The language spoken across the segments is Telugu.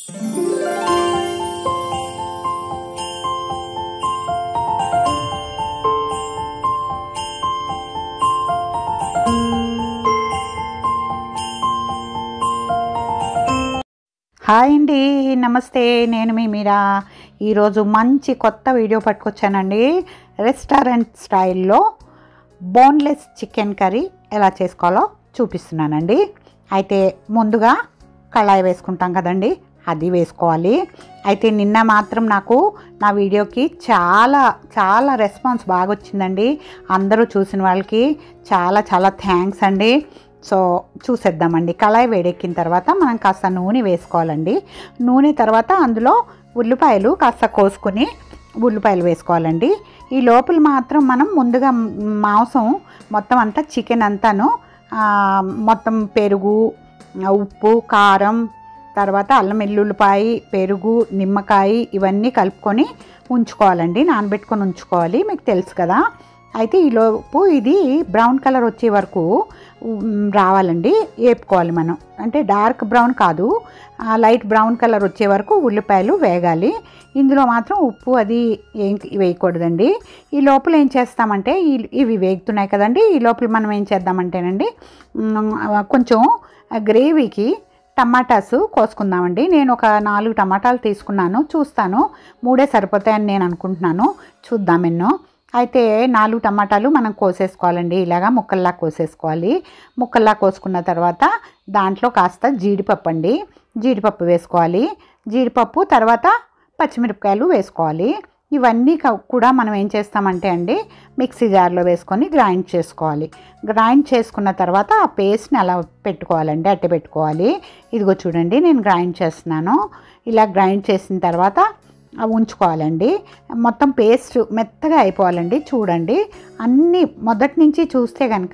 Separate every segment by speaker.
Speaker 1: హాయ్ అండి నమస్తే నేను మీ మీరా ఈరోజు మంచి కొత్త వీడియో పట్టుకొచ్చానండి రెస్టారెంట్ స్టైల్లో బోన్లెస్ చికెన్ కర్రీ ఎలా చేసుకోవాలో చూపిస్తున్నానండి అయితే ముందుగా కళాయి వేసుకుంటాం కదండి అది వేసుకోవాలి అయితే నిన్న మాత్రం నాకు నా వీడియోకి చాలా చాలా రెస్పాన్స్ బాగా వచ్చిందండి అందరూ చూసిన వాళ్ళకి చాలా చాలా థ్యాంక్స్ అండి సో చూసేద్దామండి కళాయి వేడెక్కిన తర్వాత మనం కాస్త నూనె వేసుకోవాలండి నూనె తర్వాత అందులో ఉల్లిపాయలు కాస్త కోసుకొని ఉల్లిపాయలు వేసుకోవాలండి ఈ లోపల మాత్రం మనం ముందుగా మాంసం మొత్తం అంతా చికెన్ అంతాను ఆ, మొత్తం పెరుగు ఉప్పు కారం తర్వాత అల్లం వెల్లుల్లిపాయ పెరుగు నిమ్మకాయ ఇవన్నీ కలుపుకొని ఉంచుకోవాలండి నానబెట్టుకొని ఉంచుకోవాలి మీకు తెలుసు కదా అయితే ఈలోపు ఇది బ్రౌన్ కలర్ వచ్చే వరకు ఉమ్, రావాలండి వేపుకోవాలి మనం అంటే డార్క్ బ్రౌన్ కాదు ఆ, లైట్ బ్రౌన్ కలర్ వచ్చే వరకు ఉల్లిపాయలు వేగాలి ఇందులో మాత్రం ఉప్పు అది ఏం వేయకూడదండి ఈ లోపల ఏం చేస్తామంటే ఈ ఇవి వేగుతున్నాయి కదండి ఈ లోపల మనం ఏం చేద్దామంటేనండి ఉమ్, కొంచెం గ్రేవీకి టమాటాస్ కోసుకుందామండి నేను ఒక నాలుగు టమాటాలు తీసుకున్నాను చూస్తాను మూడే సరిపోతాయని నేను అనుకుంటున్నాను చూద్దాం ఎన్నో అయితే నాలుగు టమాటాలు మనం కోసేసుకోవాలండి ఇలాగా ముక్కల్లా కోసేసుకోవాలి ముక్కల్లా కోసుకున్న తర్వాత దాంట్లో కాస్త జీడిపప్పు అండి జీడిపప్పు వేసుకోవాలి జీడిపప్పు తర్వాత పచ్చిమిరపకాయలు వేసుకోవాలి ఇవన్నీ క- కూడా మనం ఏం చేస్తామంటే అండి మిక్సీ జార్లో వేసుకొని గ్రైండ్ చేసుకోవాలి గ్రైండ్ చేసుకున్న తర్వాత ఆ పేస్ట్ని అలా పెట్టుకోవాలండి అట్టే పెట్టుకోవాలి ఇదిగో చూడండి నేను గ్రైండ్ చేస్తున్నాను ఇలా గ్రైండ్ చేసిన తర్వాత అవి ఉంచుకోవాలండి మొత్తం పేస్ట్ మెత్తగా అయిపోవాలండి చూడండి అన్నీ మొదటి నుంచి చూస్తే కనుక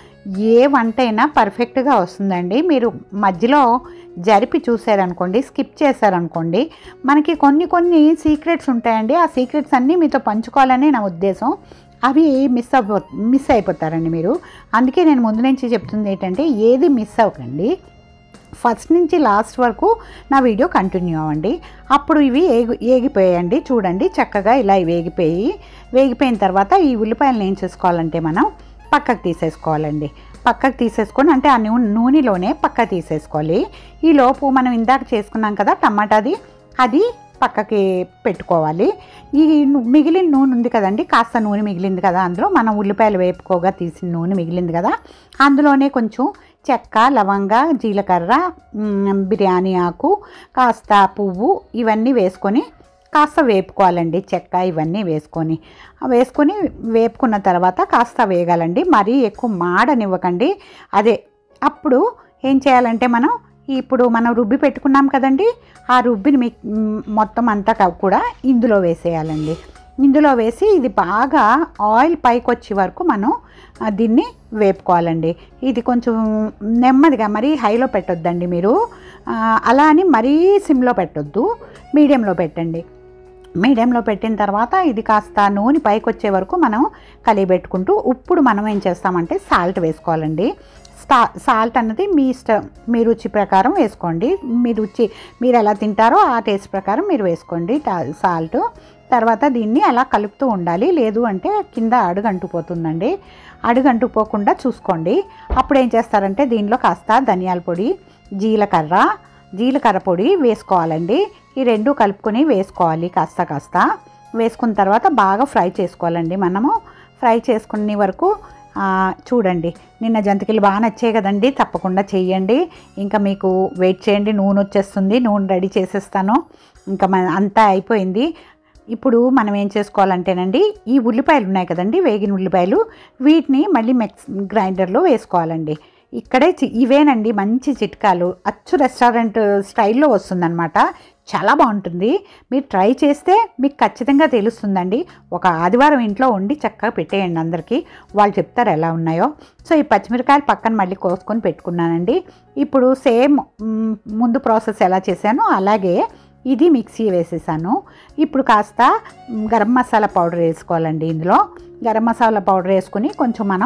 Speaker 1: ఏ వంట అయినా పర్ఫెక్ట్గా వస్తుందండి మీరు మధ్యలో జరిపి చూసారనుకోండి స్కిప్ చేశారనుకోండి మనకి కొన్ని కొన్ని సీక్రెట్స్ ఉంటాయండి ఆ సీక్రెట్స్ అన్నీ మీతో పంచుకోవాలని నా ఉద్దేశం అవి మిస్ అయిపో మిస్ అయిపోతారండి మీరు అందుకే నేను ముందు నుంచి చెప్తుంది ఏంటంటే ఏది మిస్ అవ్వకండి ఫస్ట్ నుంచి లాస్ట్ వరకు నా వీడియో కంటిన్యూ అవ్వండి అప్పుడు ఇవి ఏగి ఏగిపోయాయండి చూడండి చక్కగా ఇలా వేగిపోయి వేగిపోయిన తర్వాత ఈ ఉల్లిపాయలను ఏం చేసుకోవాలంటే మనం పక్కకు తీసేసుకోవాలండి పక్కకు తీసేసుకొని అంటే ఆ నూనె నూనెలోనే పక్క తీసేసుకోవాలి ఈ లోపు మనం ఇందాక చేసుకున్నాం కదా టమాటాది అది పక్కకి పెట్టుకోవాలి ఈ ను- మిగిలిన నూనె ఉంది కదండి కాస్త నూనె మిగిలింది కదా అందులో మనం ఉల్లిపాయలు వేపుకోగా తీసిన నూనె మిగిలింది కదా అందులోనే కొంచెం చెక్క లవంగ జీలకర్ర మ్, బిర్యానీ ఆకు కాస్త పువ్వు ఇవన్నీ వేసుకొని కాస్త వేపుకోవాలండి చెక్క ఇవన్నీ వేసుకొని వేసుకొని వేపుకున్న తర్వాత కాస్త వేగాలండి మరీ ఎక్కువ మాడనివ్వకండి అదే అప్పుడు ఏం చేయాలంటే మనం ఇప్పుడు మనం రుబ్బి పెట్టుకున్నాం కదండి ఆ రుబ్బిని మీ మ్, మొత్తం అంతా క- కూడా ఇందులో వేసేయాలండి ఇందులో వేసి ఇది బాగా ఆయిల్ పైకి వచ్చే వరకు మనం ఆ, దీన్ని వేపుకోవాలండి ఇది కొంచెం నెమ్మదిగా మరీ హైలో పెట్టొద్దండి మీరు ఆ, అలా అని మరీ సిమ్లో పెట్టొద్దు మీడియంలో పెట్టండి మీడియంలో పెట్టిన తర్వాత ఇది కాస్త నూనె పైకి వచ్చే వరకు మనం కలిపెట్టుకుంటూ ఇప్పుడు మనం ఏం చేస్తామంటే సాల్ట్ వేసుకోవాలండి స్టా సాల్ట్ అన్నది మీ ఇష్టం మీ రుచి ప్రకారం వేసుకోండి మీ రుచి మీరు ఎలా తింటారో ఆ టేస్ట్ ప్రకారం మీరు వేసుకోండి టా- సాల్ట్ తర్వాత దీన్ని అలా కలుపుతూ ఉండాలి లేదు అంటే కింద అడుగంటుపోతుందండి అడుగంటుపోకుండా చూసుకోండి అప్పుడు ఏం చేస్తారంటే దీనిలో కాస్త ధనియాల పొడి జీలకర్ర జీలకర్ర పొడి వేసుకోవాలండి ఈ రెండు కలుపుకొని వేసుకోవాలి కాస్త కాస్త వేసుకున్న తర్వాత బాగా ఫ్రై చేసుకోవాలండి మనము ఫ్రై చేసుకునే వరకు ఆ, చూడండి నిన్న జంతికలు బాగా నచ్చాయి కదండి తప్పకుండా చెయ్యండి ఇంకా మీకు వెయిట్ చేయండి నూనె వచ్చేస్తుంది నూనె రెడీ చేసేస్తాను ఇంకా మన అంతా అయిపోయింది ఇప్పుడు మనం ఏం చేసుకోవాలంటేనండి ఈ ఉల్లిపాయలు ఉన్నాయి కదండి వేగిన ఉల్లిపాయలు వీటిని మళ్ళీ మిక్స్ గ్రైండర్లో వేసుకోవాలండి ఇక్కడే చి- ఇవేనండి మంచి చిట్కాలు అచ్చు రెస్టారెంట్ స్టైల్లో వస్తుందన్నమాట చాలా బాగుంటుంది మీరు ట్రై చేస్తే మీకు ఖచ్చితంగా తెలుస్తుందండి ఒక ఆదివారం ఇంట్లో వండి చక్కగా పెట్టేయండి అందరికీ వాళ్ళు చెప్తారు ఎలా ఉన్నాయో సో ఈ పచ్చిమిరకాయలు పక్కన మళ్ళీ కోసుకొని పెట్టుకున్నానండి ఇప్పుడు సేమ్ మ్, ముందు ప్రాసెస్ ఎలా చేశానో అలాగే ఇది మిక్సీ వేసేసాను ఇప్పుడు కాస్త మ్, గరం మసాలా పౌడర్ వేసుకోవాలండి ఇందులో గరం మసాలా పౌడర్ వేసుకుని కొంచెం మనం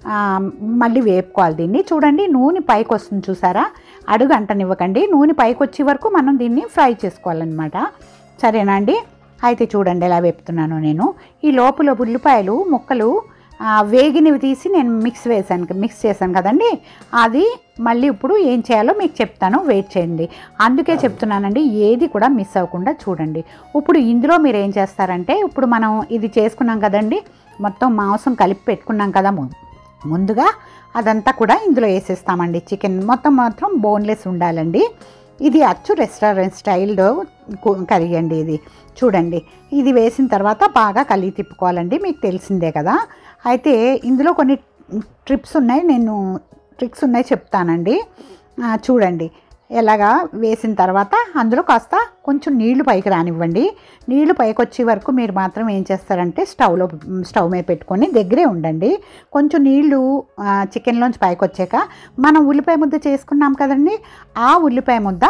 Speaker 1: ఆ, మళ్ళీ వేపుకోవాలి దీన్ని చూడండి నూనె పైకి వస్తుంది చూసారా అడుగు అంటనివ్వకండి నూనె పైకి వచ్చే వరకు మనం దీన్ని ఫ్రై చేసుకోవాలన్నమాట సరేనా అండి అయితే చూడండి ఎలా వేపుతున్నాను నేను ఈ లోపల ఉల్లిపాయలు ముక్కలు ఆ, వేగినవి తీసి నేను మిక్స్ వేసాను మిక్స్ చేశాను కదండి అది మళ్ళీ ఇప్పుడు ఏం చేయాలో మీకు చెప్తాను వెయిట్ చేయండి అందుకే చెప్తున్నానండి ఏది కూడా మిస్ అవ్వకుండా చూడండి ఇప్పుడు ఇందులో మీరు ఏం చేస్తారంటే ఇప్పుడు మనం ఇది చేసుకున్నాం కదండి మొత్తం మాంసం కలిపి పెట్టుకున్నాం కదా ము- ముందుగా అదంతా కూడా ఇందులో వేసేస్తామండి చికెన్ మొత్తం మాత్రం బోన్లెస్ ఉండాలండి ఇది అచ్చు రెస్టారెంట్ స్టైల్లో కు- కర్రీ అండి ఇది చూడండి ఇది వేసిన తర్వాత బాగా కలిగి తిప్పుకోవాలండి మీకు తెలిసిందే కదా అయితే ఇందులో కొన్ని ట్రిప్స్ ఉన్నాయి నేను ట్రిక్స్ ఉన్నాయి చెప్తానండి ఆ, చూడండి ఎలాగా వేసిన తర్వాత అందులో కాస్త కొంచెం నీళ్లు పైకి రానివ్వండి నీళ్లు పైకి వచ్చే వరకు మీరు మాత్రం ఏం చేస్తారంటే స్టవ్లో స్టవ్ మీద పెట్టుకొని దగ్గరే ఉండండి కొంచెం నీళ్లు ఆ, చికెన్లోంచి పైకి వచ్చాక మనం ఉల్లిపాయ ముద్ద చేసుకున్నాం కదండి ఆ ఉల్లిపాయ ముద్ద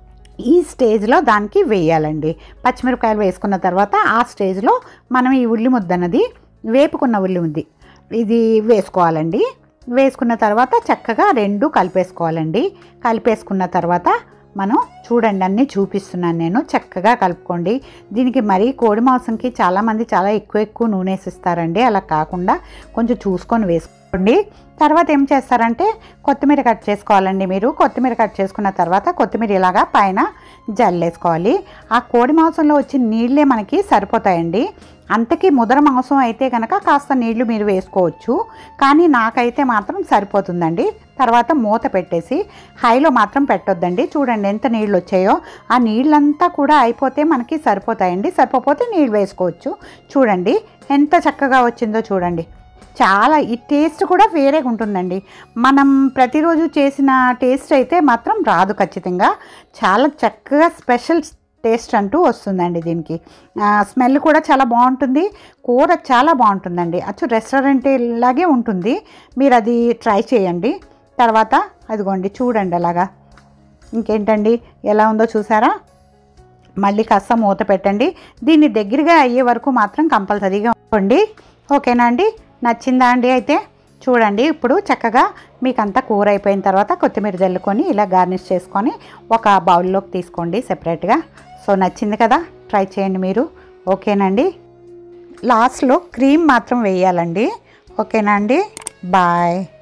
Speaker 1: ఈ స్టేజ్లో దానికి వేయాలండి పచ్చిమిరపకాయలు వేసుకున్న తర్వాత ఆ స్టేజ్లో మనం ఈ ఉల్లి ముద్ద అన్నది వేపుకున్న ఉల్లి ముద్ది ఇది వేసుకోవాలండి వేసుకున్న తర్వాత చక్కగా రెండు కలిపేసుకోవాలండి కలిపేసుకున్న తర్వాత మనం చూడండి అన్నీ చూపిస్తున్నాను నేను చక్కగా కలుపుకోండి దీనికి మరీ కోడి మాంసంకి చాలామంది చాలా ఎక్కువ ఎక్కువ నూనె వేసిస్తారండి అలా కాకుండా కొంచెం చూసుకొని వేసుకోండి తర్వాత ఏం చేస్తారంటే కొత్తిమీర కట్ చేసుకోవాలండి మీరు కొత్తిమీర కట్ చేసుకున్న తర్వాత కొత్తిమీర ఇలాగా పైన జల్లేసుకోవాలి ఆ కోడి మాంసంలో వచ్చిన నీళ్ళే మనకి సరిపోతాయండి అంతకీ ముదర మాంసం అయితే కనుక కాస్త నీళ్లు మీరు వేసుకోవచ్చు కానీ నాకైతే మాత్రం సరిపోతుందండి తర్వాత మూత పెట్టేసి హైలో మాత్రం పెట్టొద్దండి చూడండి ఎంత నీళ్ళు వచ్చాయో ఆ నీళ్ళంతా కూడా అయిపోతే మనకి సరిపోతాయండి సరిపోతే నీళ్ళు వేసుకోవచ్చు చూడండి ఎంత చక్కగా వచ్చిందో చూడండి చాలా ఈ టేస్ట్ కూడా వేరేగా ఉంటుందండి మనం ప్రతిరోజు చేసిన టేస్ట్ అయితే మాత్రం రాదు ఖచ్చితంగా చాలా చక్కగా స్పెషల్ టేస్ట్ అంటూ వస్తుందండి దీనికి ఆ, స్మెల్ కూడా చాలా బాగుంటుంది కూర చాలా బాగుంటుందండి అచ్చు రెస్టారెంట్ లాగే ఉంటుంది మీరు అది ట్రై చేయండి తర్వాత అదిగోండి చూడండి అలాగా ఇంకేంటండి ఎలా ఉందో చూసారా మళ్ళీ కాస్త మూత పెట్టండి దీన్ని దగ్గరగా అయ్యే వరకు మాత్రం కంపల్సరీగా ఉండండి ఓకేనా అండి నచ్చిందా అండి అయితే చూడండి ఇప్పుడు చక్కగా మీకు అంతా కూర అయిపోయిన తర్వాత కొత్తిమీర జల్లుకొని ఇలా గార్నిష్ చేసుకొని ఒక బౌల్లోకి తీసుకోండి సెపరేట్గా సో నచ్చింది కదా ట్రై చేయండి మీరు ఓకేనండి లాస్ట్లో క్రీమ్ మాత్రం వేయాలండి ఓకేనా అండి బాయ్